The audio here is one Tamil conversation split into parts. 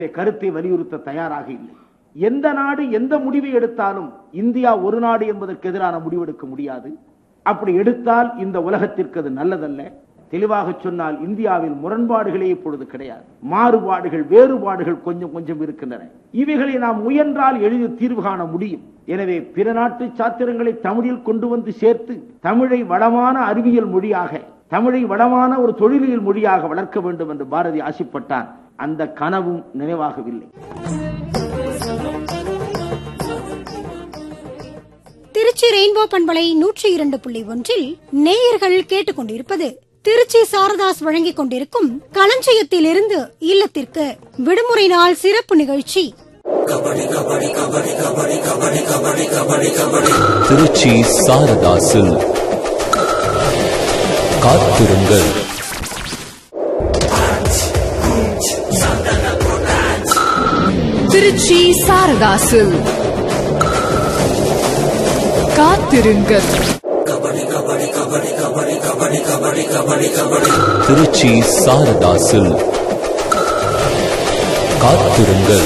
கருத்தை வலியுறுத்த தயாராக இல்லை எந்த நாடு எந்த முடிவை எடுத்தாலும் இந்தியா ஒரு நாடு என்பதற்கு எதிரான முடிவெடுக்க முடியாது அப்படி எடுத்தால் இந்த உலகத்திற்கு அது நல்லதல்ல தெளிவாக சொன்னால் இந்தியாவில் முரண்பாடுகளே இப்பொழுது கிடையாது மாறுபாடுகள் வேறுபாடுகள் கொஞ்சம் கொஞ்சம் இருக்கின்றன இவைகளை நாம் முயன்றால் எளிதில் தீர்வு காண முடியும் எனவே பிற நாட்டு சாத்திரங்களை தமிழில் கொண்டு வந்து சேர்த்து தமிழை வளமான அறிவியல் மொழியாக தமிழை வளமான ஒரு தொழிலியல் மொழியாக வளர்க்க வேண்டும் என்று பாரதி ஆசைப்பட்டார் அந்த கனவும் நினைவாகவில்லை திருச்சி ரெயின்போ பண்பலை நூற்றி இரண்டு புள்ளி ஒன்றில் நேயர்கள் கேட்டுக்கொண்டிருப்பது திருச்சி சாரதாஸ் வழங்கிக் கொண்டிருக்கும் களஞ்சியத்திலிருந்து இல்லத்திற்கு விடுமுறை நாள் சிறப்பு நிகழ்ச்சி திருச்சி சாரதாசில் காத்திருங்கள் திருச்சி சாரதாசில் காத்திருங்கள் திருச்சி சாரதாசில் காத்திருங்கள்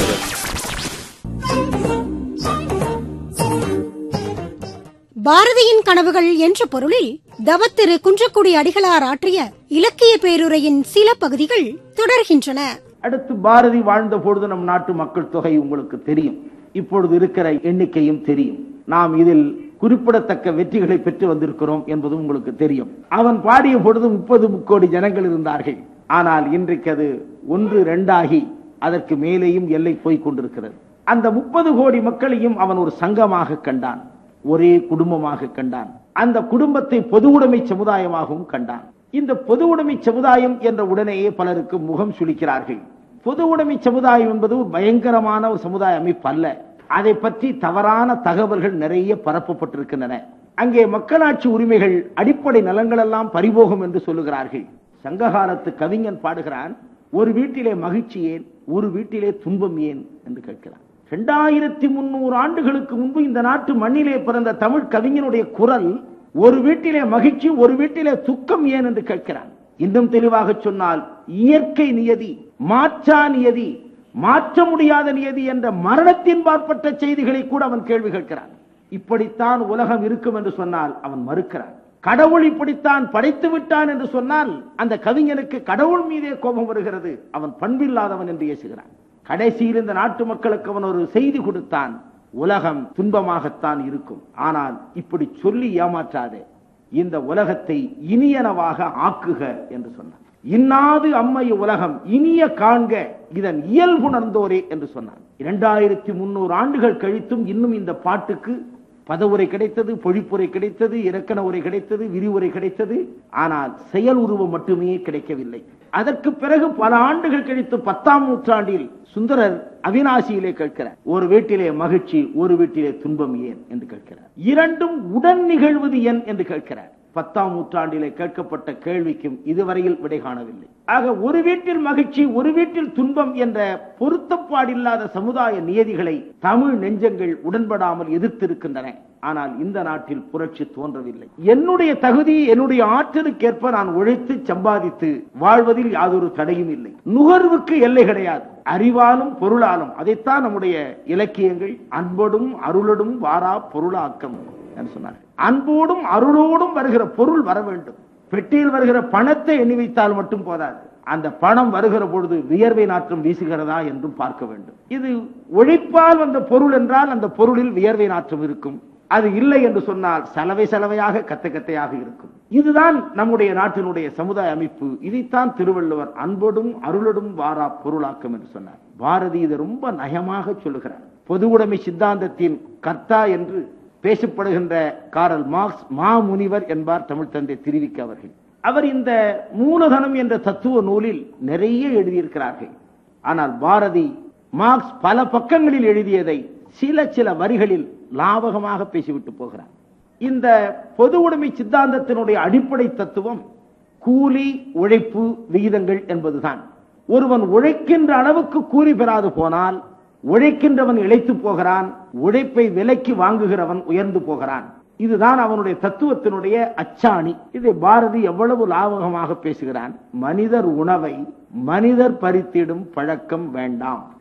பாரதியின் கனவுகள் என்ற பொருளில் தவத்திரு குன்றக்குடி அடிகளார் ஆற்றிய இலக்கிய பேருரையின் சில பகுதிகள் தொடர்கின்றன அடுத்து பாரதி வாழ்ந்த பொழுது நம் நாட்டு மக்கள் தொகை உங்களுக்கு தெரியும் இப்பொழுது இருக்கிற எண்ணிக்கையும் தெரியும் நாம் இதில் குறிப்பிடத்தக்க வெற்றிகளை பெற்று வந்திருக்கிறோம் என்பதும் உங்களுக்கு தெரியும் அவன் பாடிய பொழுது முப்பது முக்கோடி ஜனங்கள் இருந்தார்கள் ஆனால் இன்றைக்கு அது ஒன்று ரெண்டாகி அதற்கு மேலேயும் எல்லை போய்க் கொண்டிருக்கிறது அந்த முப்பது கோடி மக்களையும் அவன் ஒரு சங்கமாக கண்டான் ஒரே குடும்பமாக கண்டான் அந்த குடும்பத்தை பொது உடைமை சமுதாயமாகவும் கண்டான் இந்த பொது உடைமை சமுதாயம் என்ற உடனேயே பலருக்கு முகம் சுளிக்கிறார்கள் பொது உடைமை சமுதாயம் என்பது ஒரு பயங்கரமான ஒரு சமுதாய அமைப்பு அல்ல அதை பற்றி தவறான தகவல்கள் நிறைய பரப்பப்பட்டிருக்கின்றன அங்கே மக்களாட்சி உரிமைகள் அடிப்படை நலன்கள் எல்லாம் பறிபோகும் என்று சொல்லுகிறார்கள் சங்ககாலத்து கவிஞன் பாடுகிறான் ஒரு வீட்டிலே மகிழ்ச்சி ஏன் ஒரு வீட்டிலே துன்பம் ஏன் என்று கேட்கிறான் இரண்டாயிரத்தி முன்னூறு ஆண்டுகளுக்கு முன்பு இந்த நாட்டு மண்ணிலே பிறந்த தமிழ் கவிஞனுடைய குரல் ஒரு வீட்டிலே மகிழ்ச்சி ஒரு வீட்டிலே துக்கம் ஏன் என்று கேட்கிறான் இன்னும் தெளிவாக சொன்னால் இயற்கை நியதி மாற்றா நியதி மாற்ற முடியாத நியதி என்ற மரணத்தின் பார்ப்பட்ட செய்திகளை கூட அவன் கேள்வி கேட்கிறான் இப்படித்தான் உலகம் இருக்கும் என்று சொன்னால் அவன் மறுக்கிறான் கடவுள் இப்படித்தான் படைத்து விட்டான் என்று சொன்னால் அந்த கவிஞனுக்கு கடவுள் மீதே கோபம் வருகிறது அவன் பண்பில்லாதவன் என்று ஏசுகிறான் கடைசியில் இந்த நாட்டு மக்களுக்கு அவன் ஒரு செய்தி கொடுத்தான் உலகம் துன்பமாகத்தான் இருக்கும் ஆனால் இப்படி சொல்லி ஏமாற்றாதே இந்த உலகத்தை இனியனவாக ஆக்குக என்று சொன்னான் இன்னாது அம்மை உலகம் இனிய காண்க இதன் இயல்புணர்ந்தோரே என்று சொன்னான் இரண்டாயிரத்தி முன்னூறு ஆண்டுகள் கழித்தும் இன்னும் இந்த பாட்டுக்கு பதவுரை கிடைத்தது பொழிப்புரை கிடைத்தது இலக்கண உரை கிடைத்தது விரிவுரை கிடைத்தது ஆனால் செயல் உருவம் மட்டுமே கிடைக்கவில்லை அதற்கு பிறகு பல ஆண்டுகள் கழித்து பத்தாம் நூற்றாண்டில் சுந்தரர் அவினாசியிலே கேட்கிறார் ஒரு வீட்டிலே மகிழ்ச்சி ஒரு வீட்டிலே துன்பம் ஏன் என்று கேட்கிறார் இரண்டும் உடன் நிகழ்வது ஏன் என்று கேட்கிறார் பத்தாம் நூற்றாண்டிலே கேட்கப்பட்ட கேள்விக்கும் இதுவரையில் விடை காணவில்லை ஆக ஒரு வீட்டில் மகிழ்ச்சி ஒரு வீட்டில் துன்பம் என்ற பொருத்தப்பாடில்லாத சமுதாய நியதிகளை தமிழ் நெஞ்சங்கள் உடன்படாமல் எதிர்த்திருக்கின்றன ஆனால் இந்த நாட்டில் புரட்சி தோன்றவில்லை என்னுடைய தகுதி என்னுடைய ஆற்றலுக்கேற்ப நான் உழைத்து சம்பாதித்து வாழ்வதில் யாதொரு தடையும் இல்லை நுகர்வுக்கு எல்லை கிடையாது அறிவாலும் பொருளாலும் அதைத்தான் நம்முடைய இலக்கியங்கள் அன்போடும் அருளோடும் வாரா பொருளாக்கம் என்று சொன்னார் அன்போடும் அருளோடும் வருகிற பொருள் வர வேண்டும் பெட்டியில் வருகிற பணத்தை எண்ணி வைத்தால் மட்டும் போதாது அந்த பணம் வருகிற பொழுது வியர்வை நாற்றம் வீசுகிறதா என்றும் பார்க்க வேண்டும் இது உழைப்பால் வந்த பொருள் என்றால் அந்த பொருளில் வியர்வை நாற்றம் இருக்கும் அது இல்லை என்று சொன்னால் சலவை சலவையாக கத்தை கத்தையாக இருக்கும் இதுதான் நம்முடைய நாட்டினுடைய சமுதாய அமைப்பு இதைத்தான் திருவள்ளுவர் அன்போடும் அருளோடும் வாரா பொருளாக்கம் என்று சொன்னார் பாரதி இதை ரொம்ப நயமாக சொல்லுகிறார் பொது உடைமை சித்தாந்தத்தின் கர்த்தா என்று பேசப்படுகின்ற காரல் மார்க்ஸ் மாமுனிவர் என்பார் தமிழ் தந்தை திருவிக்க அவர்கள் அவர் இந்த மூலதனம் என்ற தத்துவ நூலில் நிறைய எழுதியிருக்கிறார்கள் ஆனால் பாரதி மார்க்ஸ் பல பக்கங்களில் எழுதியதை சில சில வரிகளில் லாபகமாக பேசிவிட்டு போகிறார் இந்த பொது உடைமை சித்தாந்தத்தினுடைய அடிப்படை தத்துவம் கூலி உழைப்பு விகிதங்கள் என்பதுதான் ஒருவன் உழைக்கின்ற அளவுக்கு கூலி பெறாது போனால் உழைக்கின்றவன் இழைத்து போகிறான் உழைப்பை விலைக்கு வாங்குகிறவன் உயர்ந்து போகிறான் இதுதான் அவனுடைய தத்துவத்தினுடைய அச்சாணி இதை பாரதி எவ்வளவு லாபகமாக பேசுகிறான் மனிதர் உணவை மனிதர் பறித்திடும் பழக்கம் வேண்டாம்